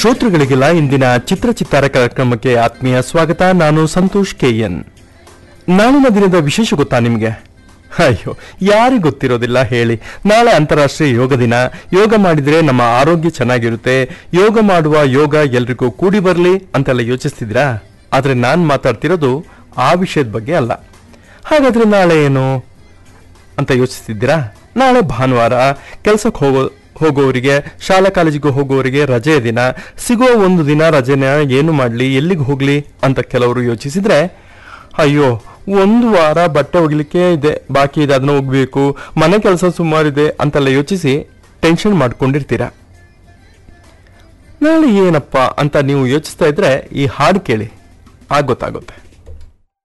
ಶ್ರೋತೃಗಳಿಗೆಲ್ಲ ಇಂದಿನ ಚಿತ್ರ ಚಿತ್ತಾರ ಕಾರ್ಯಕ್ರಮಕ್ಕೆ ಆತ್ಮೀಯ ಸ್ವಾಗತ ನಾನು ಸಂತೋಷ್ ಕೆ ಎನ್ ನಾಳಿನ ದಿನದ ವಿಶೇಷ ಗೊತ್ತಾ ನಿಮಗೆ ಅಯ್ಯೋ ಯಾರಿಗೆ ಗೊತ್ತಿರೋದಿಲ್ಲ ಹೇಳಿ ನಾಳೆ ಅಂತಾರಾಷ್ಟ್ರೀಯ ಯೋಗ ದಿನ ಯೋಗ ಮಾಡಿದ್ರೆ ನಮ್ಮ ಆರೋಗ್ಯ ಚೆನ್ನಾಗಿರುತ್ತೆ ಯೋಗ ಮಾಡುವ ಯೋಗ ಎಲ್ರಿಗೂ ಕೂಡಿ ಬರಲಿ ಅಂತೆಲ್ಲ ಯೋಚಿಸ್ತಿದ್ರಾ ಆದ್ರೆ ನಾನು ಮಾತಾಡ್ತಿರೋದು ಆ ವಿಷಯದ ಬಗ್ಗೆ ಅಲ್ಲ ಹಾಗಾದ್ರೆ ನಾಳೆ ಏನು ಅಂತ ಯೋಚಿಸ್ತಿದ್ದೀರಾ ನಾಳೆ ಭಾನುವಾರ ಕೆಲಸಕ್ಕೆ ಹೋಗೋ ಹೋಗೋರಿಗೆ ಶಾಲಾ ಕಾಲೇಜಿಗೆ ಹೋಗೋರಿಗೆ ರಜೆಯ ದಿನ ಸಿಗೋ ಒಂದು ದಿನ ರಜೆನ ಏನು ಮಾಡಲಿ ಎಲ್ಲಿಗೆ ಹೋಗ್ಲಿ ಅಂತ ಕೆಲವರು ಯೋಚಿಸಿದ್ರೆ ಅಯ್ಯೋ ಒಂದು ವಾರ ಬಟ್ಟೆ ಒಗಿಲಿಕ್ಕೆ ಇದೆ ಬಾಕಿ ಇದೆ ಅದನ್ನ ಹೋಗ್ಬೇಕು ಮನೆ ಕೆಲಸ ಸುಮಾರಿದೆ ಅಂತೆಲ್ಲ ಯೋಚಿಸಿ ಟೆನ್ಷನ್ ಮಾಡ್ಕೊಂಡಿರ್ತೀರಾ ನಾಳೆ ಏನಪ್ಪ ಅಂತ ನೀವು ಯೋಚಿಸ್ತಾ ಇದ್ರೆ ಈ ಹಾಡು ಕೇಳಿ ಆಗ ಗೊತ್ತಾಗುತ್ತೆ